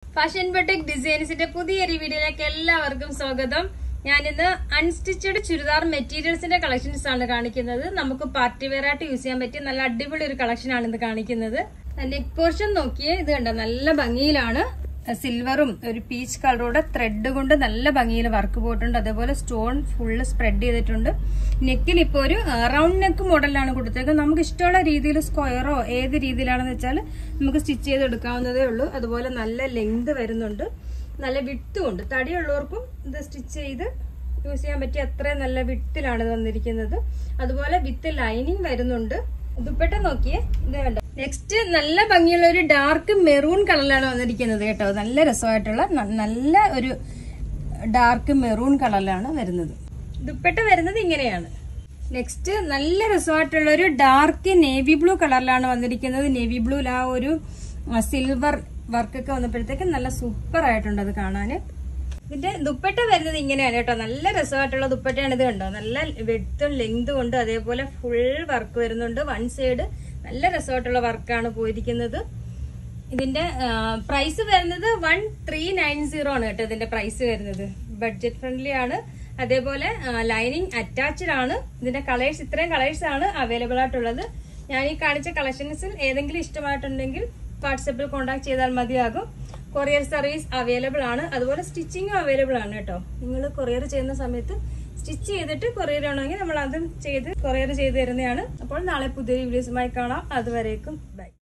fashion boutique ഡിസൈൻസിന്റെ പുതിയൊരു വീഡിയോയിലേക്ക് എല്ലാവർക്കും സ്വാഗതം ഞാനിന്ന് അൺസ്റ്റിച്ചഡ് ചുരിദാർ മെറ്റീരിയൽസിന്റെ കളക്ഷൻസ് ആണ് കാണിക്കുന്നത് നമുക്ക് പാർട്ടി വെയർ ആയിട്ട് യൂസ് ചെയ്യാൻ പറ്റിയ നല്ല അടിപൊളി ഒരു കളക്ഷൻ ആണ് ഇന്ന് കാണിക്കുന്നത് നെക്ക് പോർഷൻ നോക്കിയേ ഇത് കണ്ടോ നല്ല ഭംഗിയിലാണ് സിൽവറും ഒരു പീച്ച് കളറോടെ ത്രെഡ് കൊണ്ട് നല്ല ഭംഗിയിൽ വർക്ക് പോയിട്ടുണ്ട് അതേപോലെ സ്റ്റോൺ ഫുള്ള് സ്പ്രെഡ് ചെയ്തിട്ടുണ്ട് നെക്കിൽ ഇപ്പോൾ ഒരു റൗണ്ട് നെക്ക് മോഡലാണ് കൊടുത്തേക്കുന്നത് നമുക്ക് ഇഷ്ടമുള്ള രീതിയിൽ സ്ക്വയറോ ഏത് രീതിയിലാണെന്ന് വെച്ചാൽ നമുക്ക് സ്റ്റിച്ച് ചെയ്ത് എടുക്കാവുന്നതേ ഉള്ളൂ അതുപോലെ നല്ല ലെങ്ത് വരുന്നുണ്ട് നല്ല വിട്ടും ഉണ്ട് തടിയുള്ളവർക്കും ഇത് സ്റ്റിച്ച് ചെയ്ത് യൂസ് ചെയ്യാൻ പറ്റിയ അത്രയും നല്ല വിട്ടിലാണ് ഇത് വന്നിരിക്കുന്നത് അതുപോലെ വിത്ത് ലൈനിങ് വരുന്നുണ്ട് ദുപ്പട്ട നോക്കിയേ ഇത് കണ്ടോ നെക്സ്റ്റ് നല്ല ഭംഗിയുള്ള ഒരു ഡാർക്ക് മെറൂൺ കളറിലാണ് വന്നിരിക്കുന്നത് കേട്ടോ നല്ല രസമായിട്ടുള്ള ന- നല്ല ഒരു ഡാർക്ക് മെറൂൺ കളറിലാണ് വരുന്നത് ദുപ്പട്ട വരുന്നത് ഇങ്ങനെയാണ് നെക്സ്റ്റ് നല്ല രസമായിട്ടുള്ള ഒരു ഡാർക്ക് നേവി ബ്ലൂ കളറിലാണ് വന്നിരിക്കുന്നത് നേവി ബ്ലൂ ആ ഒരു സിൽവർ വർക്കൊക്കെ വന്നപ്പോഴത്തേക്ക് നല്ല സൂപ്പർ ആയിട്ടുണ്ട് അത് കാണാന് ഇതിന്റെ ദുപ്പട്ട വരുന്നത് ഇങ്ങനെയാണ് കേട്ടോ നല്ല രസമായിട്ടുള്ള ദുപ്പട്ടയാണ് ഇത് കണ്ടോ നല്ല വെട്ടും ലെങ്തും ഉണ്ട് അതേപോലെ ഫുൾ വർക്ക് വരുന്നുണ്ട് വൺ സൈഡ് നല്ല രസമായിട്ടുള്ള വർക്കാണ് പോയിരിക്കുന്നത് ഇതിന്റെ പ്രൈസ് വരുന്നത് വൺ ത്രീ നയൻ സീറോ ആണ് കേട്ടോ ഇതിന്റെ പ്രൈസ് വരുന്നത് ബഡ്ജറ്റ് ഫ്രണ്ട്ലി ആണ് അതേപോലെ ലൈനിങ് അറ്റാച്ച്ഡ് ആണ് ഇതിന്റെ കളേഴ്സ് ഇത്രയും കളേഴ്സ് ആണ് അവൈലബിൾ ആയിട്ടുള്ളത് ഞാൻ ഈ കാണിച്ച കളക്ഷൻസിൽ ഏതെങ്കിലും ഇഷ്ടമായിട്ടുണ്ടെങ്കിൽ വാട്സപ്പിൽ കോൺടാക്ട് ചെയ്താൽ മതിയാകും കൊറിയർ സർവീസ് അവൈലബിൾ ആണ് അതുപോലെ സ്റ്റിച്ചിങ്ങും അവൈലബിൾ ആണ് കേട്ടോ നിങ്ങൾ കൊറിയർ ചെയ്യുന്ന സമയത്ത് സ്റ്റിച്ച് ചെയ്തിട്ട് കൊറിയർ ആണെങ്കിൽ നമ്മൾ അതും ചെയ്ത് കൊറിയർ ചെയ്ത് തരുന്നതാണ് അപ്പോൾ നാളെ പുതിയ വീഡിയോസുമായി കാണാം അതുവരേക്കും ബൈ